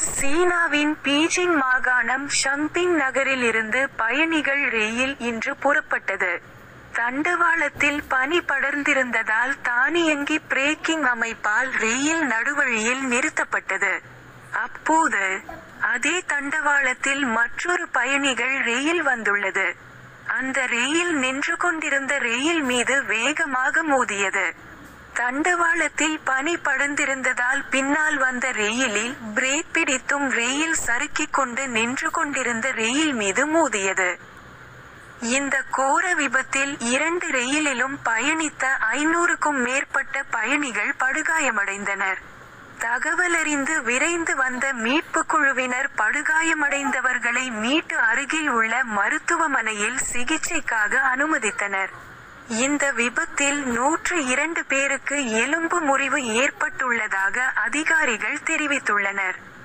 சீனாவின் பீஜிங் மாகாணம் ஷம்பிங் நகரில் இருந்து பயணிகள் ரயில் இன்று புறப்பட்டது தண்டவாளத்தில் பனி படர்ந்திருந்ததால் தானியங்கி பிரேக்கிங் அமைப்பால் ரயில் நடுவழியில் நிறுத்தப்பட்டது அப்போது அதே தண்டவாளத்தில் மற்றொரு பயணிகள் ரயில் வந்துள்ளது அந்த ரயில் நின்று கொண்டிருந்த ரயில் மீது வேகமாக மோதியது தண்டவாளத்தில் பனி படர்ந்திருந்ததால் பின்னால் வந்த ரெயிலில் பிரேக் பிடித்தும் ரெயில் சறுக்கிக் கொண்டு நின்று கொண்டிருந்த ரெயில் மீது மோதியது இந்த கோர விபத்தில் இரண்டு ரெயிலிலும் பயணித்த ஐநூறுக்கும் மேற்பட்ட பயணிகள் படுகாயமடைந்தனர் தகவலறிந்து விரைந்து வந்த மீட்பு குழுவினர் படுகாயமடைந்தவர்களை மீட்டு அருகில் உள்ள மருத்துவமனையில் சிகிச்சைக்காக அனுமதித்தனர் இந்த விபத்தில் நூற்று இரண்டு பேருக்கு எலும்பு முறிவு ஏற்பட்டுள்ளதாக அதிகாரிகள் தெரிவித்துள்ளனர்